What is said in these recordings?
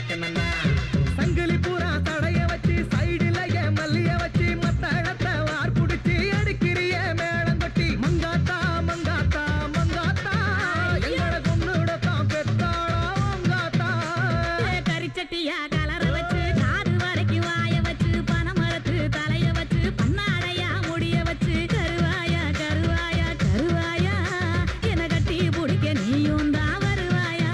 சங்கிலி பூரா தடைய வச்சு சைடுல என் மல்லிய வச்சு மத்த இடத்த வார் புடிச்சு அடிக்கிறிய மேளம் கொட்டி மங்காத்தா மங்காத்தா மங்காத்தா எங்கள கொண்டுடத்தான் பெத்தாளா மங்காத்தா கரிச்சட்டியா கலர வச்சு காது வரைக்கும் வாய வச்சு பனமரத்து தலைய வச்சு பன்னாடையா முடிய வச்சு கருவாயா கருவாயா கருவாயா என கட்டி பிடிக்க நீயும் தான் வருவாயா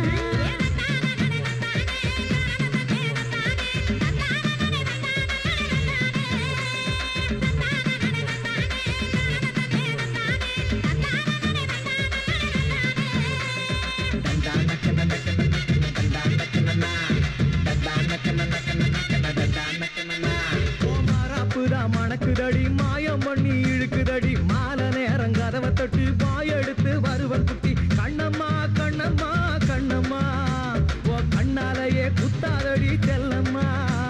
மாறாப்புதான் மணக்குதடி மாயம் பண்ணி இழுக்குதடி மாலை நேரம் கதவை தொட்டு பாய் எடுத்து வருவன் குட்டி கண்ணம்மா கண்ணம்மா கண்ணம்மா ஓ கண்ணாலேயே குத்தாதடி செல்லம்மா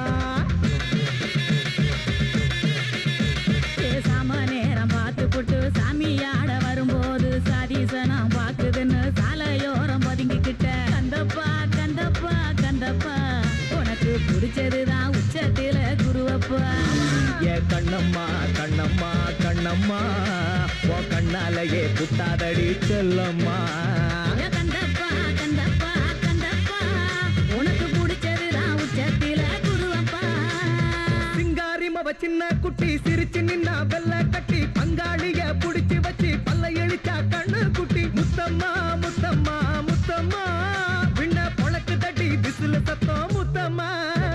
பேசாம நேரம் பார்த்து புட்டு சாமியாட வரும்போது சதீசனம் பாக்குதுன்னு சாலையோரம் பதுங்கிக்கிட்ட கந்தப்பா கந்தப்பா கந்தப்பா உனக்கு பிடிச்சதுதான் உச்சத்தில குருவப்பா ஏ கண்ணம்மா கண்ணம்மா கண்ணம்மா ஓ கண்ணாலேயே குத்தாதடி செல்லம்மா ஏ கந்தப்பா கந்தப்பா கந்தப்பா உனக்கு பிடிச்சதுதான் உச்சத்தில குருவப்பா சிங்காரி மவ சின்ன குட்டி சிரிச்சு நின்னா வெள்ள கட்டி பங்காளிய புடிச்சு வச்சு பல்ல எழிச்சா கண்ணு குட்டி முத்தம்மா முத்தம்மா முத்தம்மா விண்ண பொழக்கு தட்டி விசில சத்தம் முத்தம்மா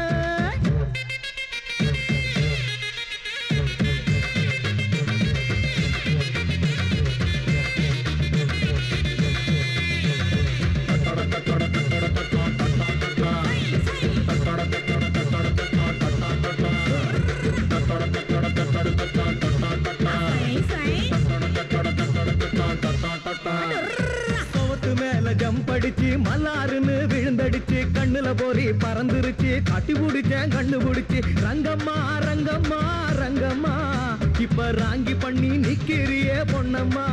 சை, சை. சோத்து மேல ஜம்ப் அடிச்சு மல்லாருன்னு விழுந்தடிச்சு கண்ணுல போரி பறந்துருச்சு கட்டி பிடிச்சேன் கண்ணு பிடிச்சு ரங்கம்மா ரங்கம்மா ரங்கம்மா இப்ப ராங்கி பண்ணி நிக்கிறியே Ponnamma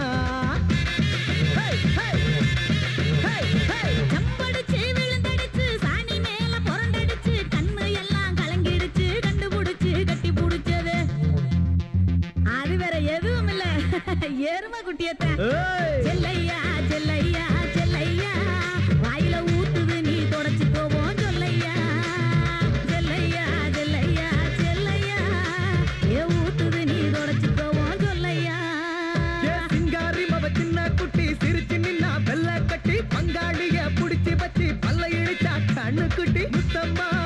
Hey, hey, hey, hey. ஜம்படிச்சு விழுந்தடிச்சு சாணி மேல புரண்டடிச்சு கண்ணு எல்லாம் கலங்கிடுச்சு கண்டுபிடிச்சு கட்டி புடிச்சது அது வேற எதுவும் இல்ல எரும குட்டியத்தான் ஏய். செல்லையா செல்லையா செல்லையா வாயில ஊத்துது நீ தொடச்சு போவோம் சொல்லையா செல்லையா செல்லையா செல்லையா ஏ ஊத்துது நீ தொடச்சு போவோம் சொல்லையா ஏ சிங்காரி மவ சின்ன குட்டி சிரிச்சு நின்னா வெள்ள கட்டி பங்காளிய புடிச்சு வச்சு பல்ல இழிச்சா கண்ணு குட்டி முத்தம்மா